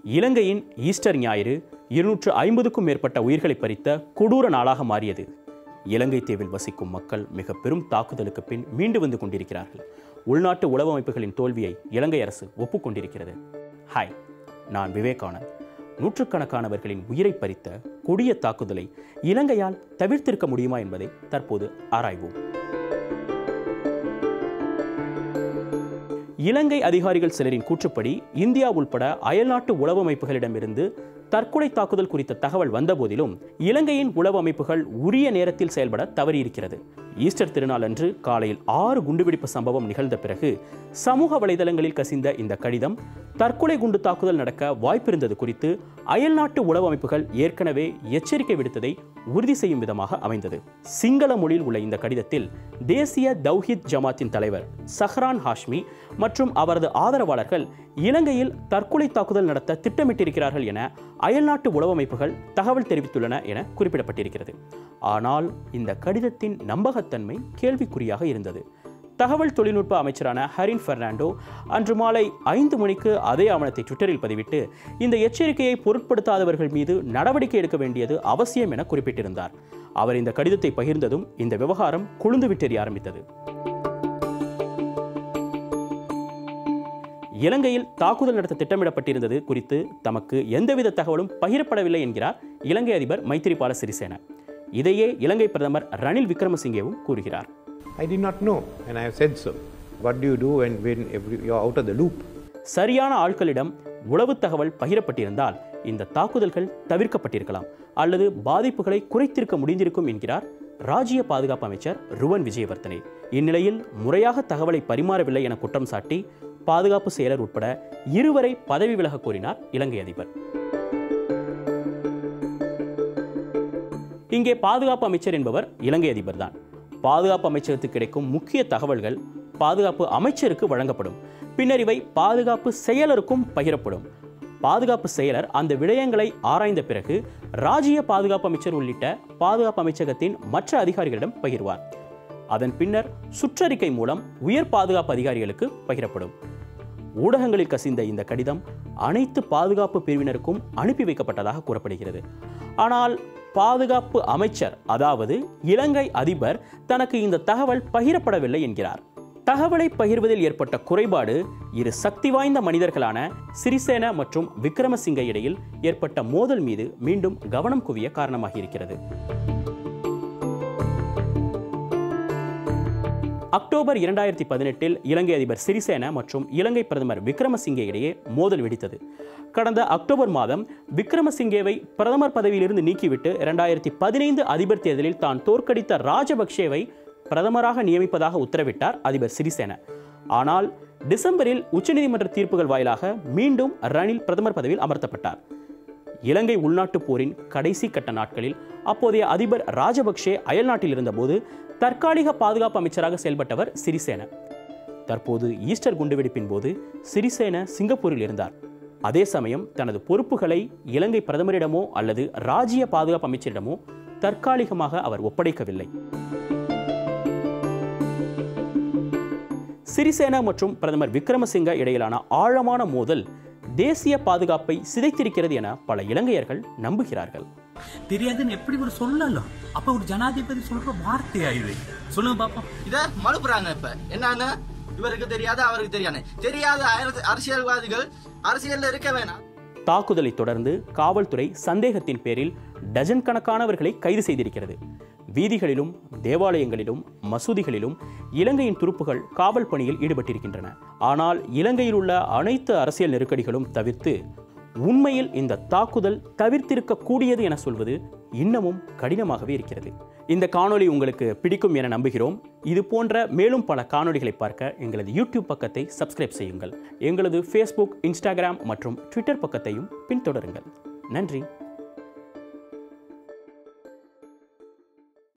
இலங்கையின் ஈஸ்டர் ஞாயிறு இருநூற்று ஐம்பதுக்கும் மேற்பட்ட உயிர்களை பறித்த கொடூர நாளாக மாறியது இலங்கை தீவில் வசிக்கும் மக்கள் மிக பெரும் தாக்குதலுக்கு பின் மீண்டு வந்து கொண்டிருக்கிறார்கள் உள்நாட்டு உளவு அமைப்புகளின் தோல்வியை இலங்கை அரசு ஒப்புக்கொண்டிருக்கிறது ஹாய் நான் விவேகானந்த் நூற்றுக்கணக்கானவர்களின் உயிரை பறித்த கொடிய தாக்குதலை இலங்கையால் தவிர்த்திருக்க முடியுமா என்பதை தற்போது ஆராய்வோம் இலங்கை அதிகாரிகள் சிலரின் கூற்றுப்படி இந்தியா உள்பட அயல்நாட்டு உளவு அமைப்புகளிடமிருந்து தற்கொலை தாக்குதல் குறித்த தகவல் வந்தபோதிலும் இலங்கையின் உளவு அமைப்புகள் உரிய நேரத்தில் செயல்பட தவறியிருக்கிறது ஈஸ்டர் திருநாள் அன்று காலையில் ஆறு குண்டுவெடிப்பு சம்பவம் நிகழ்ந்த பிறகு சமூக வலைதளங்களில் கசிந்த இந்த கடிதம் தற்கொலை குண்டு தாக்குதல் நடக்க வாய்ப்பிருந்தது குறித்து அயல்நாட்டு உளவு அமைப்புகள் ஏற்கனவே எச்சரிக்கை விடுத்ததை உறுதி செய்யும் விதமாக அமைந்தது சிங்கள மொழியில் உள்ள இந்த கடிதத்தில் தேசிய தௌஹித் ஜமாத்தின் தலைவர் சஹ்ரான் ஹாஷ்மி மற்றும் அவரது ஆதரவாளர்கள் இலங்கையில் தற்கொலை தாக்குதல் நடத்த திட்டமிட்டிருக்கிறார்கள் என அயல்நாட்டு உளவு அமைப்புகள் தகவல் தெரிவித்துள்ளன என குறிப்பிடப்பட்டிருக்கிறது ஆனால் இந்த கடிதத்தின் நம்பகத்தன்மை கேள்விக்குறியாக இருந்தது தகவல் தொழில்நுட்ப அமைச்சரான ஹரின் பெர்னாண்டோ அன்று மாலை ஐந்து மணிக்கு அதே ஆவணத்தை ட்விட்டரில் பதிவிட்டு இந்த எச்சரிக்கையை பொருட்படுத்தாதவர்கள் மீது நடவடிக்கை எடுக்க வேண்டியது அவசியம் என குறிப்பிட்டிருந்தார் அவர் இந்த கடிதத்தை பகிர்ந்ததும் இந்த விவகாரம் கொழுந்து விட்டெறிய ஆரம்பித்தது இலங்கையில் தாக்குதல் நடத்த திட்டமிடப்பட்டிருந்தது குறித்து தமக்கு எந்தவித தகவலும் பகிரப்படவில்லை என்கிறார் இலங்கை அதிபர் மைத்திரிபால சிறிசேன இதையே இலங்கை பிரதமர் ரணில் விக்ரமசிங்கேவும் கூறுகிறார் I did not know, and I have said so. What do you do when, when every, you're out of the loop? சரியான ஆட்களிடம் உளவு தகவல் பகிரப்பட்டிருந்தால் இந்த தாக்குதல்கள் தவிர்க்கப்பட்டிருக்கலாம் அல்லது பாதிப்புகளை குறைத்திருக்க முடிந்திருக்கும் என்கிறார் ராஜ்ய பாதுகாப்பு அமைச்சர் ருவன் விஜயவர்த்தனே இந்நிலையில் முறையாக தகவலை பரிமாறவில்லை என குற்றம் சாட்டி பாதுகாப்பு செயலர் உட்பட இருவரை பதவி விலக கோரினார் இலங்கை அதிபர் இங்கே பாதுகாப்பு அமைச்சர் என்பவர் இலங்கை அதிபர் தான் பாதுகாப்பு அமைச்சகத்துக்கு கிடைக்கும் முக்கிய தகவல்கள் பாதுகாப்பு அமைச்சருக்கு வழங்கப்படும் பின்னர் இவை பாதுகாப்பு செயலருக்கும் பகிரப்படும் பாதுகாப்பு செயலர் அந்த விடயங்களை ஆராய்ந்த பிறகு ராஜ்ய பாதுகாப்பு அமைச்சர் உள்ளிட்ட பாதுகாப்பு அமைச்சகத்தின் மற்ற அதிகாரிகளிடம் பகிர்வார் அதன் பின்னர் சுற்றறிக்கை மூலம் உயர் பாதுகாப்பு அதிகாரிகளுக்கு பகிரப்படும் ஊடகங்களில் கசிந்த இந்த கடிதம் அனைத்து பாதுகாப்பு பிரிவினருக்கும் அனுப்பி வைக்கப்பட்டதாக கூறப்படுகிறது ஆனால் பாதுகாப்பு அமைச்சர் அதாவது இலங்கை அதிபர் தனக்கு இந்த தகவல் பகிரப்படவில்லை என்கிறார் தகவலை பகிர்வதில் ஏற்பட்ட குறைபாடு இரு சக்தி வாய்ந்த மனிதர்களான சிறிசேன மற்றும் விக்ரமசிங்க இடையில் ஏற்பட்ட மோதல் மீது மீண்டும் கவனம் குவிய காரணமாகியிருக்கிறது அக்டோபர் இரண்டாயிரத்தி பதினெட்டில் இலங்கை அதிபர் சிறிசேன மற்றும் இலங்கை பிரதமர் விக்ரமசிங்கே இடையே மோதல் வெடித்தது கடந்த அக்டோபர் மாதம் விக்ரமசிங்கேவை பிரதமர் பதவியிலிருந்து நீக்கிவிட்டு இரண்டாயிரத்தி பதினைந்து அதிபர் தேர்தலில் தான் தோற்கடித்த ராஜபக்சேவை பிரதமராக நியமிப்பதாக உத்தரவிட்டார் அதிபர் சிறிசேன ஆனால் டிசம்பரில் உச்சநீதிமன்ற தீர்ப்புகள் வாயிலாக மீண்டும் ரணில் பிரதமர் பதவியில் அமர்த்தப்பட்டார் இலங்கை உள்நாட்டுப் போரின் கடைசி கட்ட நாட்களில் அப்போதைய அதிபர் ராஜபக்சே அயல்நாட்டில் இருந்தபோது தற்காலிக பாதுகாப்பு அமைச்சராக செயல்பட்டவர் சிறிசேன தற்போது ஈஸ்டர் குண்டுவெடிப்பின் போது சிறிசேன சிங்கப்பூரில் இருந்தார் அதே சமயம் தனது பொறுப்புகளை இலங்கை பிரதமரிடமோ அல்லது ராஜ்ய பாதுகாப்பு அமைச்சரிடமோ தற்காலிகமாக அவர் ஒப்படைக்கவில்லை சிறிசேனா மற்றும் பிரதமர் விக்ரமசிங்க இடையிலான ஆழமான மோதல் தேசிய பாதுகாப்பை சிதைத்திருக்கிறது என பல இலங்கையர்கள் நம்புகிறார்கள் தெரியாதுன்னு எப்படி ஒரு சொல்லலாம் அப்ப ஒரு ஜனாதிபதி சொல்ற வார்த்தையா இது சொல்லுங்க பாப்போம் இத மழுப்புறாங்க இப்ப என்னன்னு இவருக்கு தெரியாத அவருக்கு தெரியாது தெரியாத அரச- அரசியல்வாதிகள் அரசியல்ல இருக்க வேணாம் தாக்குதலை தொடர்ந்து காவல்துறை சந்தேகத்தின் பேரில் டஜன் கணக்கானவர்களை கைது செய்திருக்கிறது வீதிகளிலும் தேவாலயங்களிலும் மசூதிகளிலும் இலங்கையின் துருப்புகள் காவல் பணியில் ஈடுபட்டிருக்கின்றன ஆனால் இலங்கையில் உள்ள அனைத்து அரசியல் நெருக்கடிகளும் தவிர்த்து உண்மையில் இந்த தாக்குதல் தவிர்த்திருக்க கூடியது என சொல்வது இன்னமும் கடினமாகவே இருக்கிறது இந்த காணொளி உங்களுக்கு பிடிக்கும் என நம்புகிறோம் இது போன்ற மேலும் பல காணொளிகளை பார்க்க எங்களது யூடியூப் பக்கத்தை சப்ஸ்கிரைப் செய்யுங்கள் எங்களது ஃபேஸ்புக் இன்ஸ்டாகிராம் மற்றும் ட்விட்டர் பக்கத்தையும் பின்தொடருங்கள் நன்றி